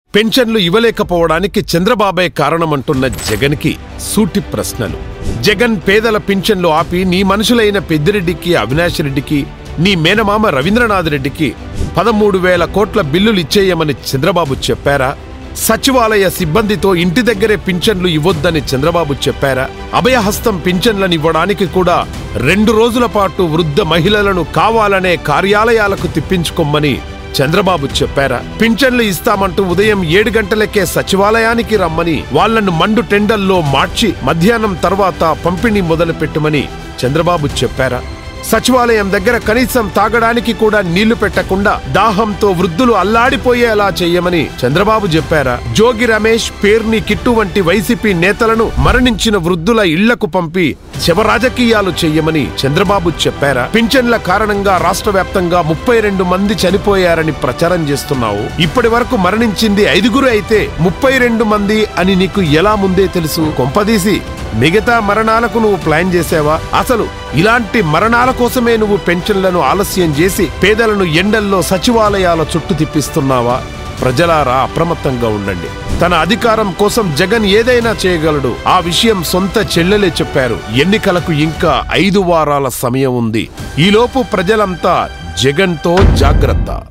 పెన్షన్లు ఇవ్వలేకపోవడానికి చంద్రబాబే కారణమంటున్న జగన్కి సూటి ప్రశ్నలు జగన్ పేదల పింఛన్లు ఆపి నీ మనుషులైన పెద్దిరెడ్డికి అవినాష్ రెడ్డికి నీ మేనమామ రవీంద్రనాథ్ రెడ్డికి పదమూడు వేల కోట్ల బిల్లులు ఇచ్చేయమని చంద్రబాబు చెప్పారా సచివాలయ సిబ్బందితో ఇంటి దగ్గరే పింఛన్లు ఇవ్వొద్దని చంద్రబాబు చెప్పారా అభయహస్తం పింఛన్లను ఇవ్వడానికి కూడా రెండు రోజుల పాటు వృద్ధ మహిళలను కావాలనే కార్యాలయాలకు తిప్పించుకోమని చంద్రబాబు చెప్పారా పింఛన్లు ఇస్తామంటూ ఉదయం ఏడు గంటలకే సచివాలయానికి రమ్మని వాళ్లను మండు టెండల్లో మార్చి మధ్యాహ్నం తర్వాత పంపిణీ మొదలు పెట్టమని చంద్రబాబు చెప్పారా సచివాలయం దగ్గర కనీసం తాగడానికి కూడా నీళ్లు పెట్టకుండా దాహంతో వృద్ధులు అల్లాడిపోయేలా చెయ్యమని చంద్రబాబు చెప్పారా జోగి రమేష్ పేర్ని కిట్టు వంటి వైసీపీ నేతలను మరణించిన వృద్ధుల ఇళ్లకు పంపి శవ రాజకీయాలు చెయ్యమని చంద్రబాబు చెప్పారా పింఛన్ల కారణంగా రాష్ట్ర వ్యాప్తంగా ముప్పై రెండు మంది చనిపోయారని ప్రచారం చేస్తున్నావు ఇప్పటి వరకు మరణించింది ఐదుగురు అయితే ముప్పై రెండు మంది అని నీకు ఎలా ముందే తెలుసు కొంపదీసి మిగతా మరణాలకు నువ్వు ప్లాన్ చేసావా అసలు ఇలాంటి మరణాల కోసమే నువ్వు పెన్షన్లను ఆలస్యం చేసి పేదలను ఎండల్లో సచివాలయాల చుట్టూ తిప్పిస్తున్నావా ప్రజలారా అప్రమత్తంగా ఉండండి తన అధికారం కోసం జగన్ ఏదైనా చేయగలడు ఆ విషయం సొంత చెల్లెలే చెప్పారు ఎన్నికలకు ఇంకా ఐదు వారాల సమయం ఉంది ఈలోపు ప్రజలంతా జగన్తో జాగ్రత్త